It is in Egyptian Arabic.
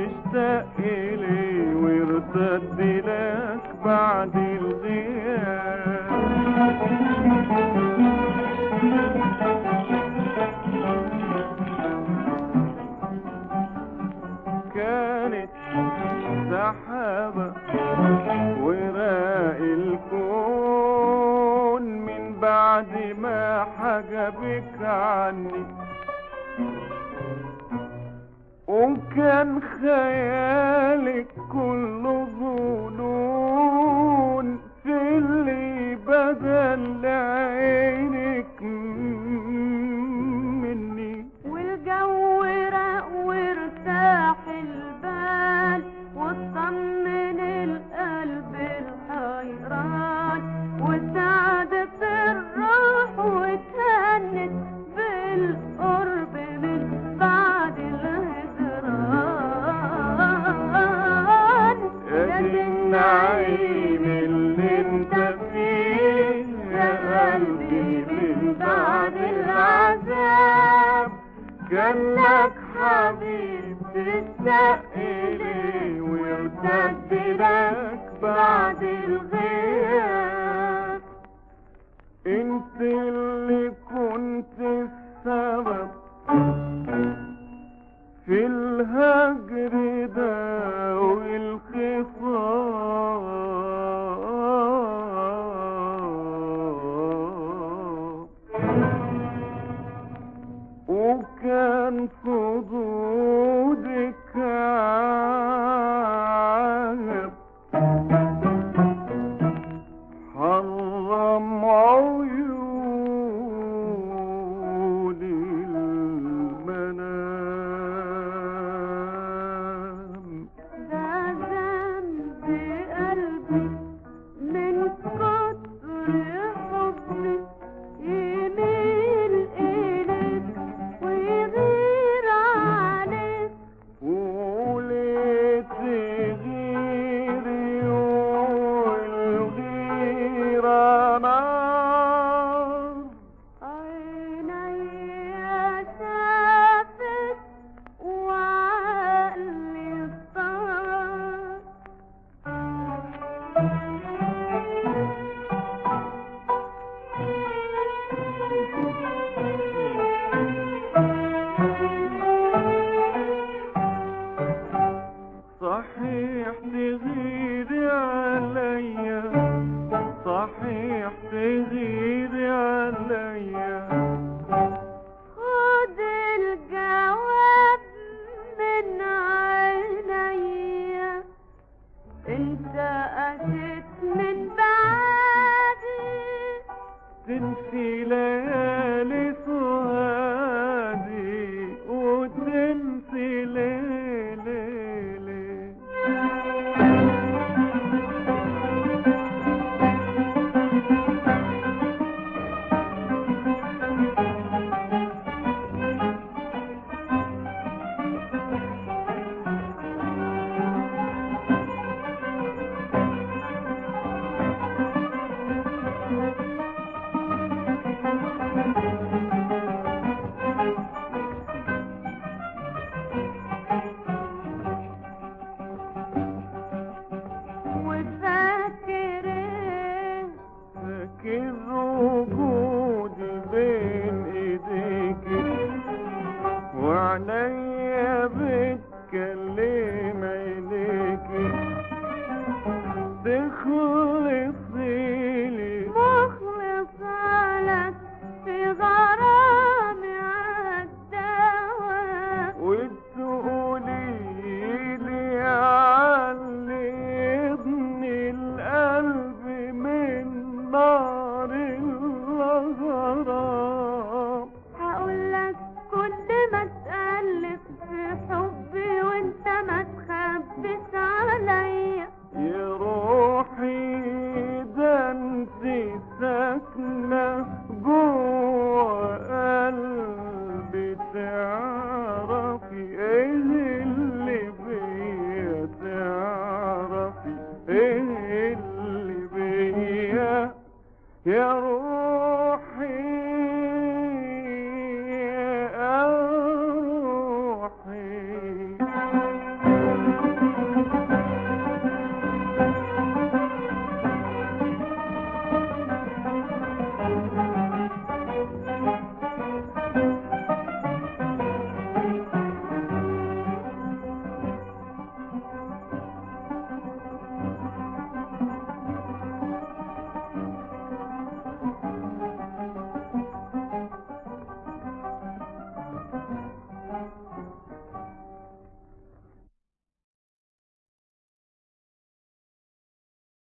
تشتاق إليه وارتد لك بعد الغياب كانت سحابة وراء الكون من بعد ما حجبك عني وكان خيالك كله ظنون في اللي بدل عينك مني والجو رق وارتاح البال واطمن القلب الحيران وسعدت الروح وتهنت بالقرب من بعد الهجران يا دي النعيم اللي انت فيه يا قلبي من بعد العذاب كان لك حبيب تشتاق إليه ويرتد لك بعد الغياب انت اللي كنت السبب في الهجر ده والخصام وكان خدودك عجب حرم عيوني المنام ده ذنب قلبي من كتر حبي يميل إليك ويغير عليك وليه تغيري والغيرة نار عيني شافت وعقلي صار صحيح تغيري